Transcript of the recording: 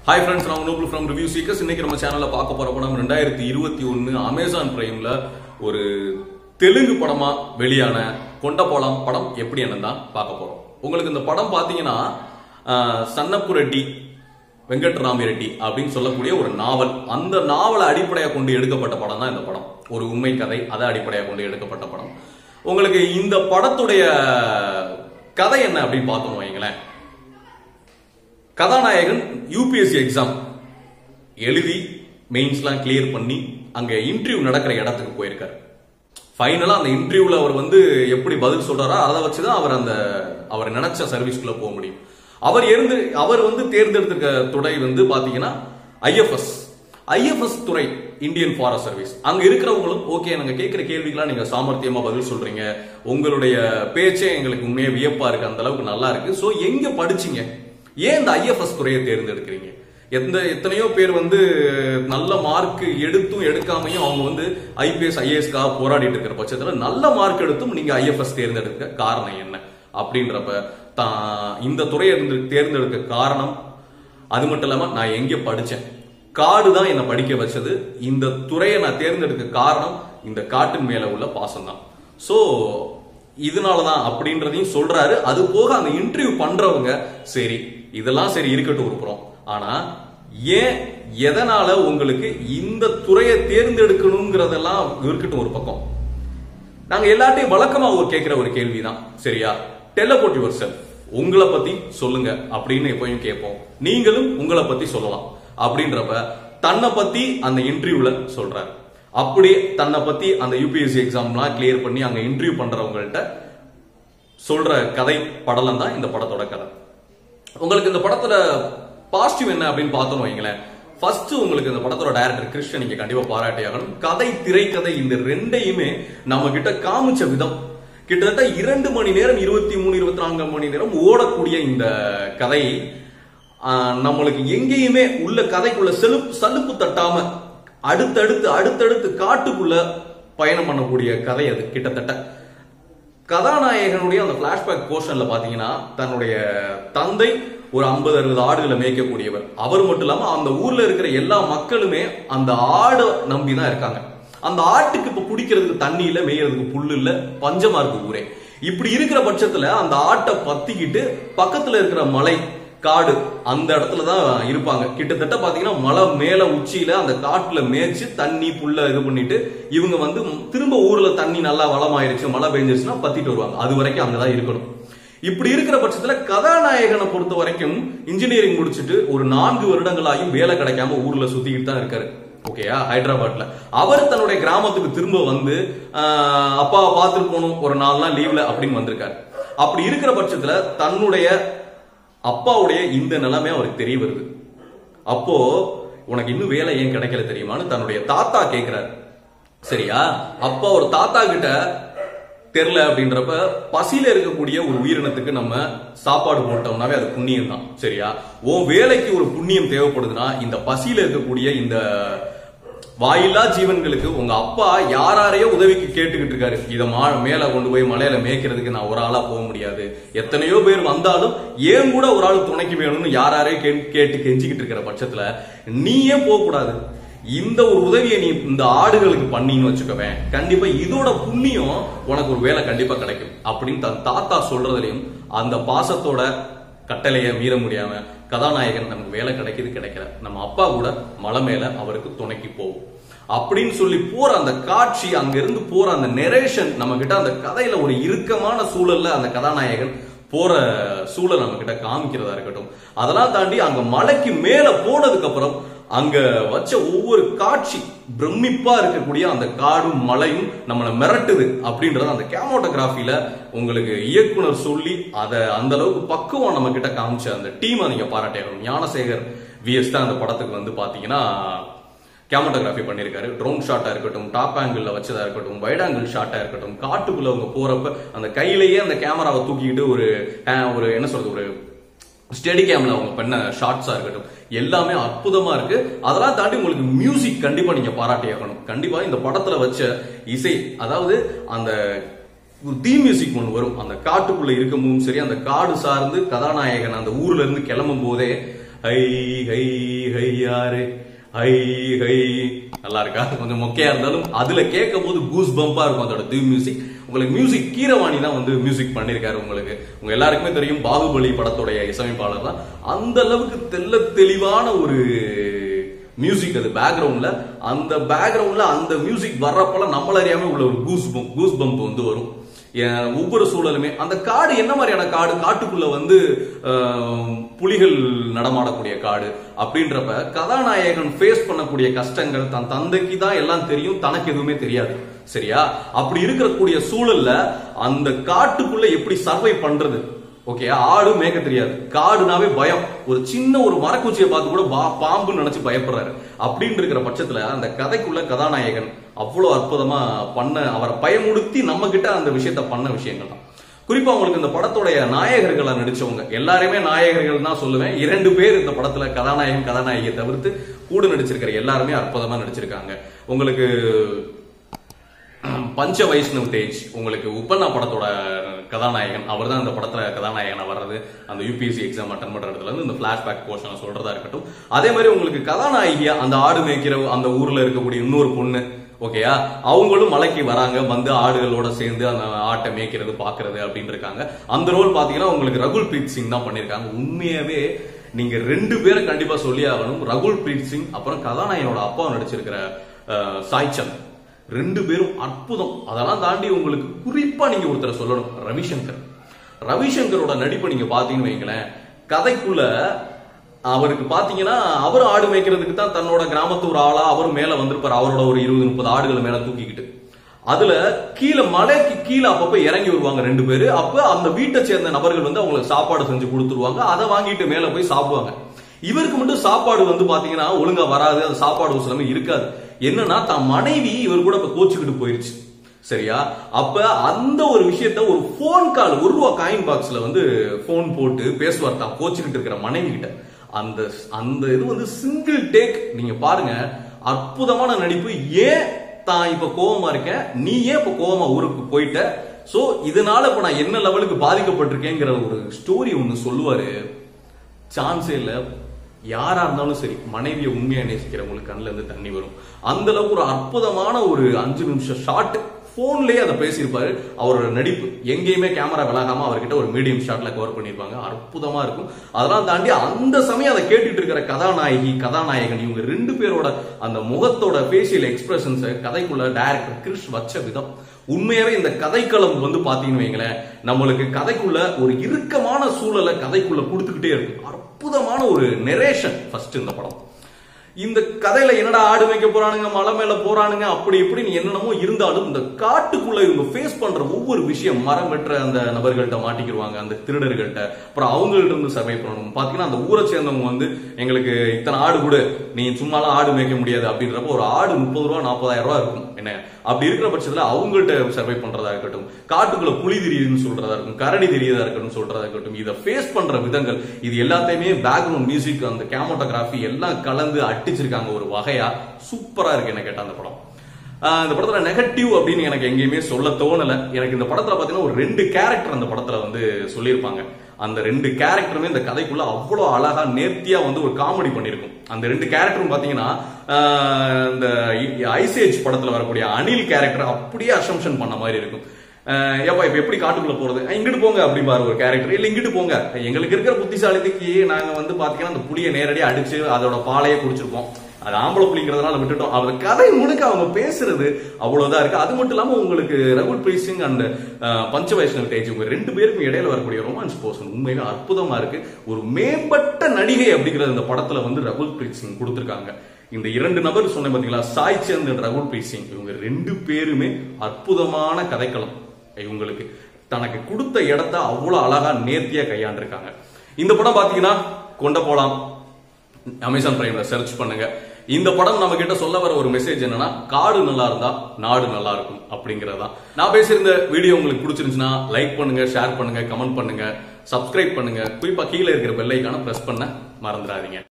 hi friends நான் Noble from Review Seekers இன்னைக்கு நம்ம சேனல்ல பார்க்க போற படம் ரெண்டாயிரத்தி இருபத்தி ஒன்னு அமேசான் பிரைம்ல ஒரு தெலுங்கு படமா வெளியான கொண்ட போலாம் படம் எப்படி என்னன்னு தான் பார்க்க போறோம் உங்களுக்கு இந்த படம் பாத்தீங்கன்னா ஆஹ், சன்னப்பு ரெட்டி வெங்கட்ராமி ரெட்டி அப்படின்னு சொல்லக்கூடிய ஒரு நாவல் அந்த நாவலை அடிப்படையாக கொண்டு எடுக்கப்பட்ட படம் தான் இந்த படம் ஒரு உண்மை கதை அதை அடிப்படையாக கொண்டு எடுக்கப்பட்ட படம் உங்களுக்கு இந்த படத்துடைய கதை என்ன அப்படின்னு பார்த்தோம் வைங்களேன் கதாநாயகன் யூபிஎஸ்சி எக்ஸாம் எழுதி மெயின்ஸ்லாம் கிளியர் பண்ணி அங்க இன்டர்வியூ நடக்கிற இடத்துக்கு போயிருக்காரு ஃபைனலா அந்த இன்டர்வியூல அவர் வந்து எப்படி பதில் சொல்றாரோ அதை வச்சுதான் அவர் அந்த அவர் நினைச்ச சர்வீஸ்க்குள்ள போக முடியும் அவர் இருந்து அவர் வந்து தேர்ந்தெடுத்திருக்க துறை வந்து பாத்தீங்கன்னா ஐஎஃப்எஸ் ஐஎஃப்எஸ் துறை இந்தியன் ஃபாரஸ்ட் சர்வீஸ் அங்க இருக்கிறவங்களும் ஓகே நாங்க கேட்கிற கேள்விக்கெல்லாம் நீங்க சாமர்த்தியமா பதில் சொல்றீங்க உங்களுடைய பேச்சே எங்களுக்கு உண்மையே வியப்பா இருக்கு அந்த அளவுக்கு நல்லா இருக்கு சோ எங்க படிச்சீங்க ஏன் இந்த ஐஎஃப்எஸ் துறையை தேர்ந்தெடுக்கிறீங்க எந்த எத்தனையோ பேர் வந்து நல்ல மார்க் எடுத்தும் எடுக்காமையும் அவங்க வந்து ஐபிஎஸ் ஐஏஎஸ்க்காக போராடிட்டு இருக்கிற பட்சத்துல நல்ல மார்க் எடுத்தும் நீங்க ஐஎஃப்எஸ் தேர்ந்தெடுக்க காரணம் என்ன அப்படின்றப்ப தான் இந்த துறையை இருந்து தேர்ந்தெடுக்க காரணம் அது மட்டும் இல்லாம நான் எங்க படிச்சேன் காடு தான் என்னை படிக்க வச்சது இந்த துறையை நான் தேர்ந்தெடுக்க காரணம் இந்த காட்டின் மேல உள்ள பாசம் தான் சோ இதனாலதான் அப்படின்றதையும் சொல்றாரு அது போக அந்த இன்டர்வியூ பண்றவங்க சரி இதெல்லாம் சரி இருக்கட்டும் இருக்கிறோம் ஆனா ஏன் எதனால உங்களுக்கு இந்த துறையை தேர்ந்தெடுக்கணுங்கிறதெல்லாம் இருக்கட்டும் ஒரு பக்கம் நாங்க எல்லாத்தையும் வழக்கமா ஒரு கேட்கிற ஒரு கேள்விதான் சரியா டெலபோட் யுவர் செல்ஃப் உங்களை பத்தி சொல்லுங்க அப்படின்னு எப்பயும் கேட்போம் நீங்களும் உங்களை பத்தி சொல்லலாம் அப்படின்றப்ப தன்னை பத்தி அந்த இன்டர்வியூல சொல்றாரு அப்படி தன்னை பத்தி அந்த யூபிஎஸ்சி எக்ஸாம்லாம் கிளியர் பண்ணி அங்க இன்டர்வியூ பண்றவங்கள்ட்ட சொல்ற கதை படலம் தான் இந்த படத்தோட கதை உங்களுக்கு இந்த படத்துல பாசிட்டிவ் என்ன அப்படின்னு பார்த்தோம் வைங்களேன் ஃபர்ஸ்ட் உங்களுக்கு இந்த படத்தோட டைரக்டர் கிருஷ்ணன் நீங்க கண்டிப்பா பாராட்டி ஆகணும் கதை திரைக்கதை இந்த ரெண்டையுமே நம்ம கிட்ட காமிச்ச விதம் கிட்டத்தட்ட இரண்டு மணி நேரம் இருபத்தி மூணு இருபத்தி நான்கு மணி நேரம் ஓடக்கூடிய இந்த கதை ஆஹ், நம்மளுக்கு எங்கேயுமே உள்ள கதைக்குள்ள செலுப்பு சலுப்பு தட்டாம அடுத்தடுத்து அடுத்தடுத்து காட்டுக்குள்ள பயணம் பண்ணக்கூடிய கதை அது கிட்டத்தட்ட கதாநாயகனுடைய அந்த பிளாஷ்பேக் போர்ஷன்ல பாத்தீங்கன்னா தன்னுடைய தந்தை ஒரு ஐம்பது அறுபது ஆடுகளை மேய்க்கக்கூடியவர் அவர் மட்டும் இல்லாம அந்த ஊர்ல இருக்கிற எல்லா மக்களுமே அந்த ஆடை நம்பி தான் இருக்காங்க அந்த ஆட்டுக்கு இப்ப குடிக்கிறதுக்கு தண்ணி இல்ல மேயறதுக்கு புல்லு இல்ல பஞ்சமா இருக்கு ஊரே இப்படி இருக்கிற பட்சத்துல அந்த ஆட்டை பத்திக்கிட்டு பக்கத்துல இருக்கிற மலை காடு அந்த இடத்துல தான் இருப்பாங்க கிட்டத்தட்ட பாத்தீங்கன்னா மலை மேல உச்சியில அந்த காட்டுல மேய்ச்சு தண்ணி புல்ல இது பண்ணிட்டு இவங்க வந்து திரும்ப ஊர்ல தண்ணி நல்லா வளமாயிருச்சு மழை பெஞ்சிருச்சுன்னா பத்திட்டு வருவாங்க அது வரைக்கும் அங்கதான் இருக்கணும் இப்படி இருக்கிற பட்சத்துல கதாநாயகனை பொறுத்த வரைக்கும் இன்ஜினியரிங் முடிச்சுட்டு ஒரு நான்கு வருடங்களாயும் வேலை கிடைக்காம ஊர்ல சுத்திக்கிட்டு தான் இருக்காரு ஓகேயா ஹைதராபாத்ல அவர் தன்னுடைய கிராமத்துக்கு திரும்ப வந்து ஆஹ், அப்பாவை பார்த்துட்டு போகணும் ஒரு நாலு நாள் லீவ்ல அப்படின்னு வந்திருக்காரு அப்படி இருக்கிற பட்சத்துல தன்னுடைய அப்பாவுடைய இந்த நிலைமை அவருக்கு தெரிய வருது அப்போ உனக்கு இன்னும் வேலை ஏன் கிடைக்கல தெரியுமான்னு தன்னுடைய தாத்தா கேக்குறாரு சரியா அப்பா ஒரு தாத்தா கிட்ட தெரியல அப்படின்றப்ப பசியில இருக்கக்கூடிய ஒரு உயிரினத்துக்கு நம்ம சாப்பாடு போட்டோம்னாவே அது புண்ணியம் தான் சரியா உன் வேலைக்கு ஒரு புண்ணியம் தேவைப்படுதுன்னா இந்த பசியில இருக்கக்கூடிய இந்த வாயில்லா ஜீவன்களுக்கு உங்க அப்பா யாராரையோ உதவிக்கு கேட்டுக்கிட்டு இருக்காரு இத மா- மேல கொண்டு போய் மலையில மேய்க்கிறதுக்கு நான் ஒரு ஆளா போக முடியாது எத்தனையோ பேர் வந்தாலும் ஏன் கூட ஒரு ஆள் துணைக்கு வேணும்னு யாராரையோ கே- கேட்டு கெஞ்சிக்கிட்டு இருக்கிற பட்சத்துல நீயே போக கூடாது இந்த ஒரு உதவியை நீ இந்த ஆடுகளுக்கு பண்ணின்னு வச்சுக்கவேன் கண்டிப்பா இதோட புண்ணியம் உனக்கு ஒரு வேலை கண்டிப்பா கிடைக்கும் அப்படின்னு தன் தாத்தா சொல்றதுலயும் அந்த பாசத்தோட கட்டளையை மீற முடியாம கதாநாயகன் நமக்கு வேலை கிடைக்குது கிடைக்கல நம்ம அப்பா கூட மலை மேல அவருக்கு துணைக்கு போகும் அப்படின்னு சொல்லி போற அந்த காட்சி அங்க இருந்து போற அந்த நெரேஷன் நம்ம கிட்ட அந்த கதையில ஒரு இறுக்கமான சூழல்ல அந்த கதாநாயகன் போற சூழல் நம்ம கிட்ட காமிக்கிறதா இருக்கட்டும் அதெல்லாம் தாண்டி அங்க மலைக்கு மேல போனதுக்கு அப்புறம் அங்க வச்ச ஒவ்வொரு காட்சி பிரமிப்பா இருக்கக்கூடிய அந்த காடும் மலையும் நம்மளை மிரட்டுது அப்படின்றது அந்த கேமோட்டோகிராஃபில உங்களுக்கு இயக்குனர் சொல்லி அதை அந்த அளவுக்கு பக்குவம் நம்ம கிட்ட காமிச்ச அந்த டீமை நீங்க பாராட்டணும் ஞானசேகர் விஎஸ் தான் அந்த படத்துக்கு வந்து பாத்தீங்கன்னா கேமோட்டோகிராஃபி பண்ணியிருக்காரு ட்ரோன் ஷாட்டா இருக்கட்டும் டாப் ஆங்கிள் வச்சதா இருக்கட்டும் வைட் ஆங்கிள் ஷாட்டா இருக்கட்டும் காட்டுக்குள்ள அவங்க போறப்ப அந்த கையிலேயே அந்த கேமராவை தூக்கிக்கிட்டு ஒரு அஹ், ஒரு என்ன சொல்றது ஒரு ஸ்டெடி கேம்ல அவங்க பண்ண ஷார்ட்ஸா இருக்கட்டும் எல்லாமே அற்புதமா இருக்கு அதெல்லாம் தாண்டி உங்களுக்கு மியூசிக் கண்டிப்பா நீங்க பாராட்டி ஆகணும் கண்டிப்பா இந்த படத்துல வச்ச இசை அதாவது அந்த ஒரு தீ மியூசிக் ஒன்று வரும் அந்த காட்டுக்குள்ள இருக்கும்போதும் சரி அந்த காடு சார்ந்து கதாநாயகன் அந்த ஊர்ல இருந்து கிளம்பும் போதே ஹை ஹை ஹை யாரு ஹை ஹை நல்லா இருக்கா கொஞ்சம் மொக்கையா இருந்தாலும் அதுல கேட்கும் போது கூஸ் பம்பா இருக்கும் அதோட திவ் மியூசிக் உங்களுக்கு மியூசிக் கீரவாணி தான் வந்து மியூசிக் பண்ணிருக்காரு உங்களுக்கு உங்க எல்லாருக்குமே தெரியும் பாகுபலி படத்துடைய இசையமைப்பாளர் தான் அந்த அளவுக்கு தெல்ல தெளிவான ஒரு மியூசிக் அது பேக்ரவுண்ட்ல அந்த பேக்ரவுண்ட்ல அந்த மியூசிக் வர்றப்பெல்லாம் நம்மள அறியாம உள்ள ஒரு கூஸ் பம்ப் கூஸ் பம்ப் வந்து வரும் ஏன் ஒவ்வொரு சூழலுமே அந்த காடு என்ன மாதிரியான காடு காட்டுக்குள்ள வந்து ஆஹ், புலிகள் நடமாடக்கூடிய காடு அப்படின்றப்ப கதாநாயகன் ஃபேஸ் பண்ணக்கூடிய கஷ்டங்கள் தன் தந்தைக்கு தான் எல்லாம் தெரியும் தனக்கு எதுவுமே தெரியாது சரியா அப்படி இருக்கக்கூடிய சூழல்ல அந்த காட்டுக்குள்ள எப்படி சர்வை பண்றது ஓகே ஆடு மேய்க்க தெரியாது காடுனாவே பயம் ஒரு சின்ன ஒரு மரக்குச்சியை பார்த்து கூட பா- பாம்புன்னு நினைச்சு பயப்படுறாரு அப்படின்னு இருக்கிற பட்சத்துல அந்த கதைக்குள்ள கதாநாயகன் அவ்வளவு அற்புதமா பண்ண அவரை பயமுடுத்தி நம்ம கிட்ட அந்த விஷயத்த பண்ண விஷயங்கள் தான் குறிப்பா உங்களுக்கு இந்த படத்துடைய நாயகர்களா நடிச்சவங்க எல்லாருமே நாயகர்கள் தான் சொல்லுவேன் இரண்டு பேர் இந்த படத்துல கதாநாயகன் கதாநாயகியை தவிர்த்து கூட நடிச்சிருக்கிற எல்லாருமே அற்புதமா நடிச்சிருக்காங்க உங்களுக்கு பஞ்ச வைஷ்ணவ் தேஜ் உங்களுக்கு உப்பண்ணா படத்தோட கதாநாயகன் அவர் தான் இந்த படத்துல கதாநாயகனா வர்றது அந்த யூபிஎஸ்சி எக்ஸாம் அட்டன் பண்ற இடத்துல இருந்து இந்த பிளாஷ்பேக் போர்ஷனை சொல்றதா இருக்கட்டும் அதே மாதிரி உங்களுக்கு கதாநாயகியா அந்த ஆடு மேய்க்கிற அந்த ஊர்ல இருக்கக்கூடிய இன்னொரு பொண்ணு ஓகேயா அவங்களும் மலைக்கு வராங்க வந்து ஆடுகளோட சேர்ந்து அந்த ஆட்டை மேய்க்கிறது பாக்குறது அப்படின்னு இருக்காங்க அந்த ரோல் பாத்தீங்கன்னா உங்களுக்கு ரகுல் பிரீத் சிங் தான் பண்ணிருக்காங்க உண்மையாவே நீங்க ரெண்டு பேரை கண்டிப்பா சொல்லி ஆகணும் ரகுல் பிரீத் சிங் அப்புறம் கதாநாயகனோட அப்பா நடிச்சிருக்கிற அஹ், சாய் சந்த் ரெண்டு பேரும் அற்புதம் அதெல்லாம் தாண்டி உங்களுக்கு குறிப்பா நீங்க ஒருத்தரை சொல்லணும் ரவிசங்கர் ரவிசங்கரோட நடிப்பை நீங்க பாத்தீங்கன்னு வைங்களேன் கதைக்குள்ள அவருக்கு பாத்தீங்கன்னா அவர் ஆடு மேய்க்கிறதுக்கு தான் தன்னோட கிராமத்து ஒரு ஆளா அவர் மேல வந்திருப்பார் அவரோட ஒரு இருபது முப்பது ஆடுகளை மேல தூக்கிக்கிட்டு அதுல கீழே மலைக்கு கீழே அப்பப்ப இறங்கி வருவாங்க ரெண்டு பேரு அப்ப அந்த வீட்டை சேர்ந்த நபர்கள் வந்து அவங்களுக்கு சாப்பாடு செஞ்சு கொடுத்துருவாங்க அதை வாங்கிட்டு மேல போய் சாப்பிடுவாங்க இவருக்கு மட்டும் சாப்பாடு வந்து பாத்தீங்கன்னா ஒழுங்கா வராது அந்த சாப்பாடு ஒரு சிலமே இருக்காது என்னன்னா தான் மனைவி இவர் கூட இப்ப கோச்சுக்கிட்டு போயிருச்சு சரியா அப்ப அந்த ஒரு விஷயத்த ஒரு போன் கால் ஒரு ரூபா காயின் பாக்ஸ்ல வந்து போன் போட்டு பேசுவார் தான் கோச்சுக்கிட்டு இருக்கிற மனைவி கிட்ட அந்த அந்த இது வந்து சிங்கிள் டேக் நீங்க பாருங்க அற்புதமான நடிப்பு ஏன் தான் இப்ப கோவமா இருக்கேன் நீ ஏன் இப்ப கோவமா ஊருக்கு போயிட்ட சோ இதனால இப்ப நான் என்ன லெவலுக்கு பாதிக்கப்பட்டிருக்கேங்கிற ஒரு ஸ்டோரி ஒன்னு சொல்லுவாரு சான்ஸே இல்ல யாரா இருந்தாலும் சரி மனைவியை உண்மையா நேசிக்கிறவங்களுக்கு கண்ணுல இருந்து தண்ணி வரும் அந்த அளவுக்கு ஒரு அற்புதமான ஒரு அஞ்சு நிமிஷம் ஷாட் போன்லயே அதை பேசியிருப்பாரு அவரோட நடிப்பு எங்கேயுமே கேமரா விலகாம அவர்கிட்ட ஒரு மீடியம் ஷாட்ல கவர் பண்ணிருப்பாங்க அற்புதமா இருக்கும் அதெல்லாம் தாண்டி அந்த சமயம் அதை கேட்டுட்டு இருக்கிற கதாநாயகி கதாநாயகன் இவங்க ரெண்டு பேரோட அந்த முகத்தோட ஃபேஷியல் எக்ஸ்பிரஷன்ஸ் கதைக்குள்ள டைரக்டர் கிறிஷ் வச்ச விதம் உண்மையாவே இந்த கதைக்களம் வந்து பாத்தீங்கன்னு வைங்களேன் நம்மளுக்கு கதைக்குள்ள ஒரு இறுக்கமான சூழலை கதைக்குள்ள கொடுத்துக்கிட்டே இருக்கும் அற்புதமான ஒரு நெரேஷன் ஃபர்ஸ்ட் இந்த படம் இந்த கதையில என்னடா ஆடு வைக்க போறானுங்க மலை மேல போறானுங்க அப்படி இப்படின்னு என்னென்னமோ இருந்தாலும் இந்த காட்டுக்குள்ள இவங்க ஃபேஸ் பண்ற ஒவ்வொரு விஷயம் மரம் வெட்டுற அந்த நபர்கள்ட்ட மாட்டிக்கிடுவாங்க அந்த திருடர்கள்ட்ட அப்புறம் அவங்கள்ட்ட இருந்து சர்வை பண்ணணும் பாத்தீங்கன்னா அந்த ஊரை சேர்ந்தவங்க வந்து எங்களுக்கு இத்தனை ஆடு கொடு நீ சும்மாலாம் ஆடு மேய்க்க முடியாது அப்படின்றப்ப ஒரு ஆடு முப்பது ரூபா நாற்பதாயிரம் ரூபா இருக்கும் என்ன அப்படி இருக்கிற பட்சத்துல அவங்கள்ட்ட சர்வை பண்றதா இருக்கட்டும் காட்டுக்குள்ள புலி தெரியுதுன்னு சொல்றதா இருக்கும் கரடி தெரியுதா இருக்கட்டும் சொல்றதா இருக்கட்டும் இதை ஃபேஸ் பண்ற விதங்கள் இது எல்லாத்தையுமே பேக்ரவுண்ட் மியூசிக் அந்த கேமோட்டோகிராஃபி எல்லாம் கலந்து அட்டிச்சிருக்காங்க ஒரு வகையா சூப்பரா இருக்கு என்ன கேட்ட அந்த படம் ஆஹ் இந்த படத்துல நெகட்டிவ் அப்படின்னு எனக்கு எங்கேயுமே சொல்ல தோணல எனக்கு இந்த படத்துல பாத்தீங்கன்னா ஒரு ரெண்டு கேரக்டர் அந்த படத்துல வந்து சொல்லியிருப்பாங்க அந்த ரெண்டு கேரக்டருமே இந்த கதைக்குள்ள அவ்வளவு அழகா நேர்த்தியா வந்து ஒரு காமெடி பண்ணிருக்கும் அந்த ரெண்டு கேரக்டரும் பாத்தீங்கன்னா ஆஹ் இந்த ஐசேஜ் படத்துல வரக்கூடிய அனில் கேரக்டர் அப்படியே அசம்ஷன் பண்ண மாதிரி இருக்கும் ஆஹ் ஏப்பா இப்ப எப்படி காட்டுக்குள்ள போறது அஹ் இங்கிட்டு போங்க அப்படிம்பாரு ஒரு கேரக்டர் இல்ல இங்கிட்டு போங்க எங்களுக்கு இருக்கிற புத்திசாலித்துக்கு நாங்க வந்து பாத்தீங்கன்னா அந்த புளியை நேரடியா அடிச்சு அதோட பாலையே குடிச்சிருப்போம் அது ஆம்பளை புலிங்கிறதுனால விட்டுட்டோம் அந்த கதை முழுக்க அவங்க பேசுறது அவ்வளவுதான் இருக்கு அது மட்டும் இல்லாம உங்களுக்கு ரகுல் பிரீத் சிங் அண்ட் பஞ்ச வைஷ்ணவ் தேஜ் இவங்க ரெண்டு பேருக்கும் இடையில வரக்கூடிய ரொமான்ஸ் போர்ஷன் உண்மையிலே அற்புதமா இருக்கு ஒரு மேம்பட்ட நடிகை அப்படிங்கறது இந்த படத்துல வந்து ரகுல் பிரீத் சிங் கொடுத்திருக்காங்க இந்த இரண்டு நபர் சொன்ன பாத்தீங்களா சாய் சந்த் and ரகுல் பிரீத் சிங் இவங்க ரெண்டு பேருமே அற்புதமான கதைக்களம் இவங்களுக்கு தனக்கு கொடுத்த இடத்த அவ்வளவு அழகா நேர்த்தியா கையாண்டிருக்காங்க இந்த படம் பாத்தீங்கன்னா கொண்ட போலாம் அமேசான் பிரைம்ல சர்ச் பண்ணுங்க இந்த படம் நம்ம கிட்ட சொல்ல வர ஒரு மெசேஜ் என்னன்னா காடு நல்லா இருந்தா நாடு நல்லா இருக்கும் அப்படிங்கறதா நான் பேசியிருந்த வீடியோ உங்களுக்கு பிடிச்சிருந்துச்சுன்னா லைக் பண்ணுங்க ஷேர் பண்ணுங்க கமெண்ட் பண்ணுங்க சப்ஸ்கிரைப் பண்ணுங்க குறிப்பா கீழே இருக்கிற பெல் ஐக்கான பிரஸ் பண்ண மறந்துடாதீங்க